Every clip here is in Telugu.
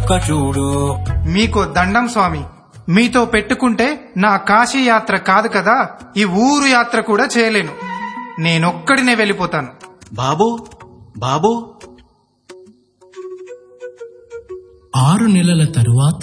చుక్క చూడు మీకు దండం స్వామి మీతో పెట్టుకుంటే నా కాశీ యాత్ర కాదు కదా ఈ ఊరు యాత్ర కూడా చేయలేను నేనొక్కడినే వెళ్ళిపోతాను బాబు బాబు ఆరు నెలల తరువాత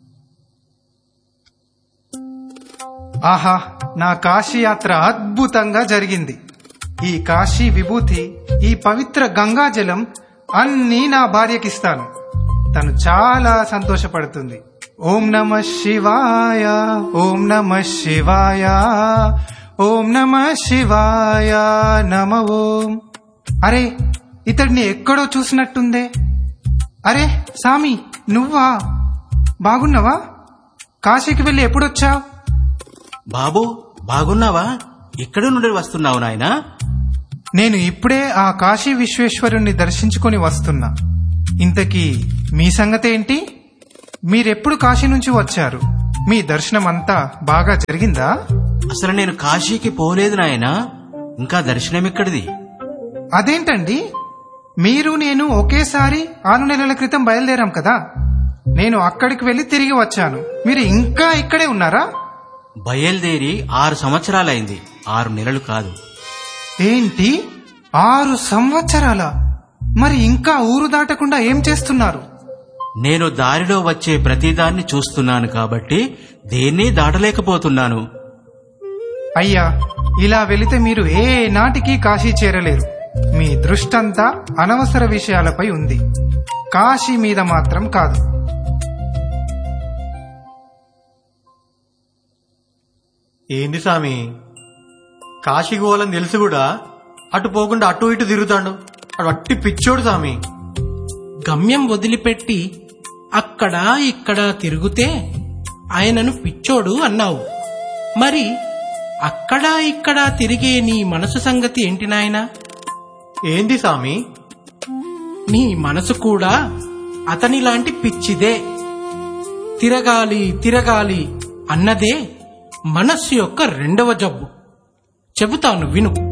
ఆహా నా కాశీ యాత్ర అద్భుతంగా జరిగింది ఈ కాశీ విభూతి ఈ పవిత్ర గంగాజలం అన్నీ నా భార్యకిస్తాను తను చాలా సంతోషపడుతుంది ఓం నమ శివాయ ఓం నమ శివాయ ఓం నమ శివాయ నమ ఓం అరే ఇతడిని ఎక్కడో చూసినట్టుందే అరే సామి నువ్వా బాగున్నావా కాశీకి వెళ్ళి ఎప్పుడొచ్చావు బాబు బాగున్నావా ఎక్కడి నుండి వస్తున్నావు నాయనా నేను ఇప్పుడే ఆ కాశీ విశ్వేశ్వరుణ్ణి దర్శించుకొని వస్తున్నా ఇంతకీ మీ సంగతేంటి మీరెప్పుడు కాశీ నుంచి వచ్చారు మీ దర్శనం అంతా బాగా జరిగిందా అసలు నేను కాశీకి పోలేదు నాయనా ఇంకా దర్శనం ఎక్కడిది అదేంటండి మీరు నేను ఒకేసారి ఆరు నెలల క్రితం బయలుదేరాం కదా నేను అక్కడికి వెళ్లి తిరిగి వచ్చాను మీరు ఇంకా ఇక్కడే ఉన్నారా బయలుదేరి ఆరు సంవత్సరాలైంది ఆరు నెలలు కాదు ఏంటి ఆరు సంవత్సరాల మరి ఇంకా ఊరు దాటకుండా ఏం చేస్తున్నారు నేను దారిలో వచ్చే ప్రతిదాన్ని చూస్తున్నాను కాబట్టి దేన్ని దాటలేకపోతున్నాను అయ్యా ఇలా వెళితే మీరు ఏ నాటికి కాశీ చేరలేరు మీ దృష్టంతా అనవసర విషయాలపై ఉంది కాశీ మీద మాత్రం కాదు ఏంది సామి కాశీకి పోవాలని తెలుసు కూడా అటు పోకుండా అటు ఇటు తిరుగుతాడు అటు అట్టి పిచ్చోడు సామి గమ్యం వదిలిపెట్టి అక్కడ ఇక్కడ తిరుగుతే ఆయనను పిచ్చోడు అన్నావు మరి అక్కడ ఇక్కడ తిరిగే నీ మనసు సంగతి ఏంటి నాయనా ఏంది సామి నీ మనసు కూడా అతనిలాంటి పిచ్చిదే తిరగాలి తిరగాలి అన్నదే మనస్సు యొక్క రెండవ జబ్బు చెబుతాను విను